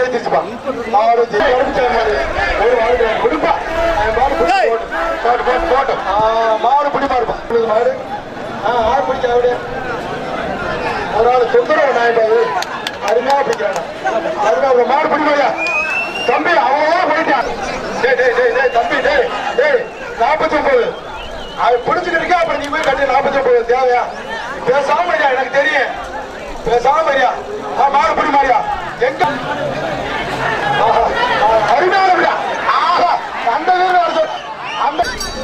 ஜெயிச்சிருச்சுப்பா மாடு ஜெயிச்சு அனுப்பிச்ச மாடு ஒரு மாடு குடிப்பா அவன் மாடு பிடிச்சு போட்டு போட்டு போட்டு போட்டு ஆ, மாடு பிடிப்பா இருப்பா இது மாடு ஆ ஆடு பிடிக்க அவரு ஒரு ஆள் தொந்தரவு நாய்ப்பாது அருமையா பிடிக்கிறான் அருமையா ஒரு மாடு பிடிப்பாயா தம்பி அவன் போயிட்டான் டேய் டேய் டேய் டேய் தம்பி டேய் டேய் நாற்பத்தி ஒன்பது அவன் பிடிச்சிட்டு இருக்கா அப்புறம் நீ போய் கட்டி நாற்பத்தி ஒன்பது தேவையா பேசாம இருயா, எனக்கு தெரியும் பேசாம இருயா ஆ மாடு பிடி மாறியா எங்க ஆஹா, ஆ, அருமையான விடா ஆஹா அந்த வீரர் வர சொல். அந்த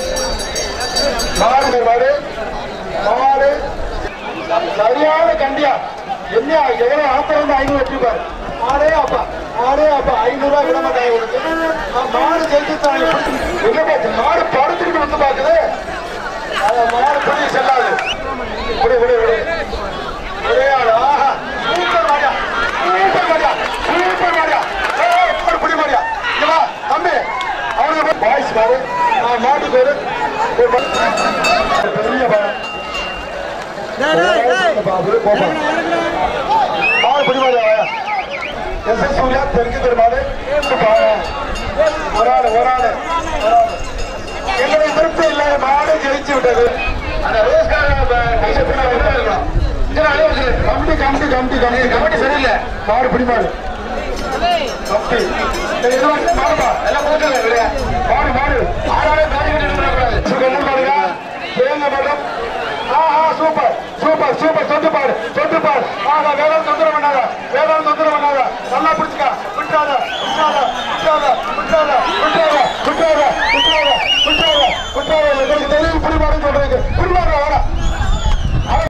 மாடு மாடு மாடு சரியான கண்டியா என்ன எவ்வளவு ஆத்திரம் வந்து ஐநூறு வச்சிருப்பாரு ஆடே அப்பா ஆடே அப்பா ஐநூறு ரூபாய் விட மாட்டாங்க உனக்கு நான் மாடு ஜெயிச்சு எங்க பார்த்து மாடு படுத்துக்கிட்டு வந்து பாக்குது அத மாடு பிடி செல்லாது விடு விடு விடு ஒரே ஆடு ஆஹா சூப்பர் மாடியா சூப்பர் மாடியா சூப்பர் மாடியா ஏய், மாடு பிடி மாடியா இங்க வா தம்பி அவனுக்கு பாய்ஸ் பாரு ஆ, மாட்டு பேரு ஒரு பா- பெரிய படம் பாபு கோபா மாடு பிடி மாடியா எஸ் எஸ் சூர்யா தெற்கு திருமாடு ஒரு ஆடு ஒரு ஆடு ஒரு ஆடு எங்களை திருப்தி இல்லை மாடு ஜெயிச்சு விட்டது அந்த கம்பி கம்பி கம்பி கம்பி கம்பி சரியில்லை மாடு பிடி மாடு கம்பி சரி, இது வந்து மாடுப்பா எல்லாம் கொடுக்கல இல்லையா மாடு மாடு ஆடாலே மாடு விட்டு சுகமும் பாருங்க தேங்க படம் ஆஹா சூப்பர் சூப்பர் சூப்பர் சொட்டு பாடு சொட்டு பாடு ஆஹா வேளாண் தொந்தரவு பண்ணாத வேளாண் தொந்தரவு பண்ணாத நல்லா பிடிச்சுக்க விட்டாத விட்டாத விட்டாத விட்டாத விட்டாத விட்டாத விட்டாத விட்டாத விட்டாத எனக்கு தெரியும் புரிமாறு சொல்றதுக்கு புரிமாறு வாடா